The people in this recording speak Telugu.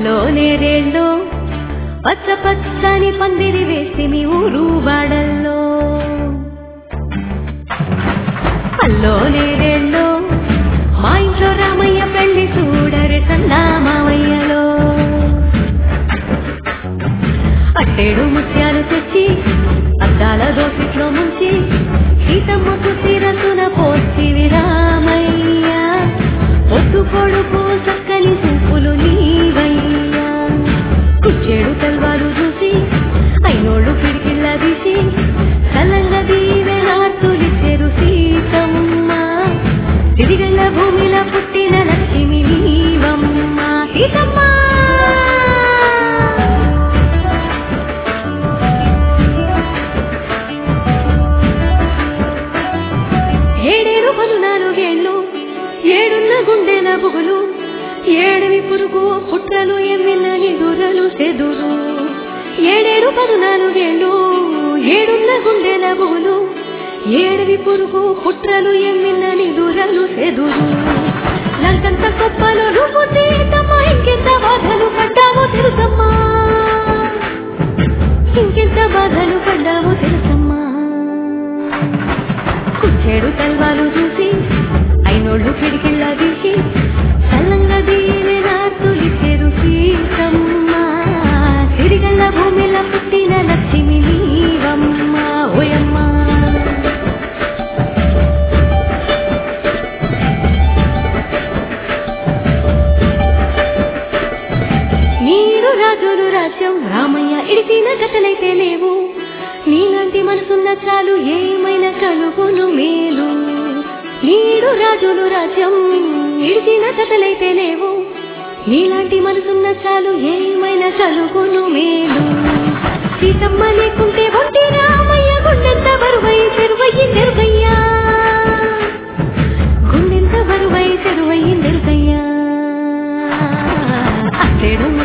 అల్లో నేరేళ్ళు పచ్చ పచ్చని పందిరి వేసి మీ ఊరు వాడల్లో అల్లో నేరేళ్ళు మా ఇంట్లో రామయ్య పెళ్లి చూడరే సందా మామయ్యలో అట్టేడు ముత్యాలు తెచ్చి అద్దాల దోసిట్లో ముంచి సీతమ్మకు సిరసున పోసి విరామయ్య పొద్దు పొడుపు చక్కని చూపులు నీవయ్యా కుచ్చేడు తల్వాలు చూసి అయినోళ్ళు పిడికిళ్ళ తీసి కలంగా దీవెనార్తులిచ్చెరు సీతమ్మ తిరిగల్ల భూమిలో పుట్టిన లక్ష్మి నీవమ్మ సీతమ్మ ఏడేడు పదునాలుగేళ్ళు ఏడున్న గుండెల బుగులు ఏడవి పురుగు పుట్రలు ఎమ్మిన నిదురలు సెదురు ఏడేడు పదునాలుగేళ్ళు ఏడున్న గుండెల బుగులు ఏడవి పురుగు పుట్రలు ఎమ్మిన నిదురలు సెదురు లంకంత గొప్పలు నువ్వు సీతమ్మ ఇంకెంత బాధలు పడ్డావో తెలుసమ్మా ఇంకెంత బాధలు పడ్డావో తెలుసమ్మా కుచ్చేడు తల్వాలు చూసి అయినోళ్ళు పిడికిళ్ళ తీసి చల్లంగా దీవెన తులిచెరు సీతమ్మ సిరిగల్ల భూమిలో పుట్టిన లక్ష్మి నీవమ్మ ఓయమ్మ నీరు రాజులు రాజ్యం రామయ్య ఇడిచిన కథలైతే లేవు నీలాంటి మనసున్న చాలు ఏమైనా కలుగును మేలు నీడు రాజులు రాజ్యం ఇడిచిన కథలైతే లేవు నీలాంటి మనసున్న చాలు ఏమైనా కలుగును మేలు సీతమ్మ లేకుంటే ఒంటి రామయ్య గుండెంత బరువై చెరువయ్యి చెరువయ్యా గుండెంత బరువై చెరువయ్యి చెరువయ్యా అట్టేడు